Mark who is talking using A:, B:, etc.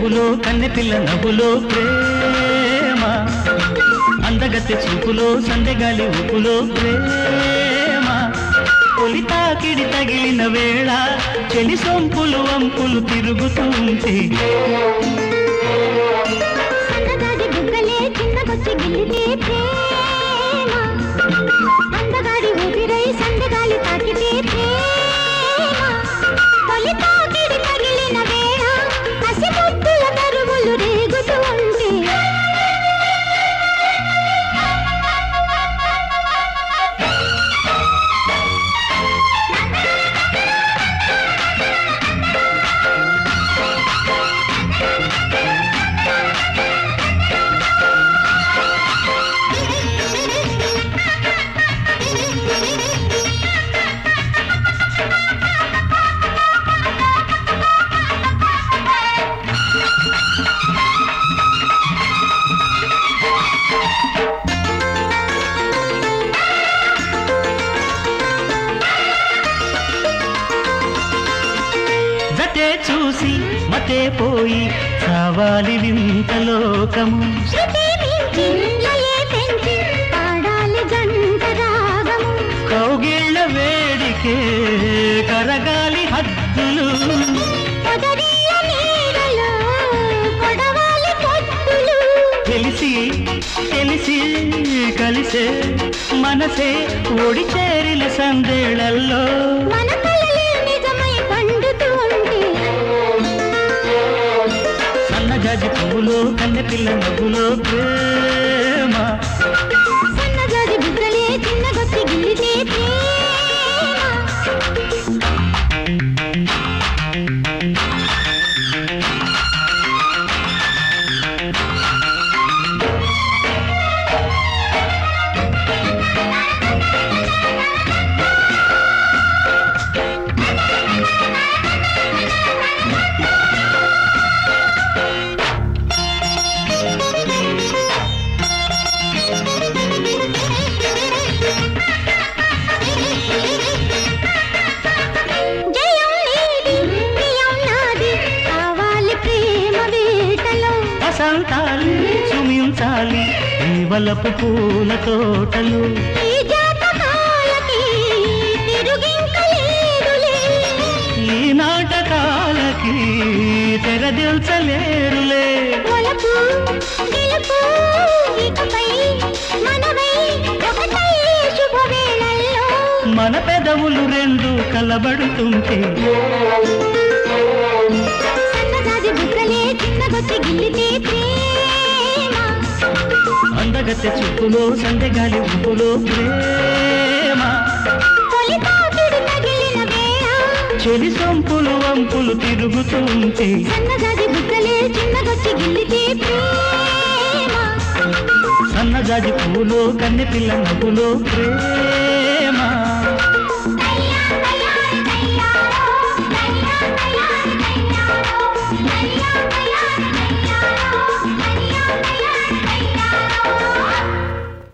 A: పువ్వులో కన్నెపిల్ల నవ్వులో ప్రేమ అందగత్తె చూపులో సందెగాలి ఊపులో ప్రేమ తొలి తాకిడి తగిలిన వేళ చెలి సొంపులు వంపులు తిరుగుతూ ఉంటే
B: సన్నగాడి బుగ్గలే చిన్నకొచ్చి గిల్లితే ప్రేమ అందగాడి ఊపిరై సందగాలి తాకితే ప్రేమ తొలి తాకిడి తగిలిన వేళ కసిముద్దుల తరువులు రేగుతూ ఉంటే
A: జటే చూసి మతే పోయి కావాలి వింత లోకము
B: శృతి మించి లయే పెంచి పాడాలి జంట రాగము
A: కౌగిళ్ళ వేడికే కరగాలి హద్దులు
B: పొదరిల్ల నీడలో కొడవాలి పొత్తులు
A: తెలిసి తెలిసి కలిసే మనసే ఒడి చేరిన సందేళల్లో
B: మన కలలే నిజమై పండుతూ ఉంటే
A: సన్నజాజి పువ్వులో కన్నెపిల్ల నవ్వులో ప్రేమ
B: సన్నజాజి బుగ్గలే చిన్నగొచ్చి గిల్లితే ప్రేమ జయం నీది ప్రియం నాది కావాలి ప్రేమ వేటలో
A: వసంతాలి సుమించాలి ఈ వలపు పూల తోటలు
B: ఈ జాతకాలకి తిరుగింక లేదులే
A: ఈ నాటకాలకి తెరదిల్చలేరులే
B: ఒలపు గెలుపు ఇకపై మనవై ఒకటై శుభవేళల్లో
A: మన పెదవులు రెండు కలబడుతుంటే
B: సన్నజాజి బుగ్గలే చిన్నగొచ్చి గిల్లితే ప్రేమ
A: అందగత్తె చూపులో సందెగాలి ఊపులో ప్రేమ
B: తొలి తాకిడి తగిలిన వేళ
A: చెలి సొంపులు వంపులు తిరుగుతుంటే
B: సన్నజాజి బుగ్గలే చిన్నగొచ్చి గిల్లితే ప్రేమ
A: సన్నజాజి పువ్వులో కన్నెపిల్ల నవ్వులో ప్రేమ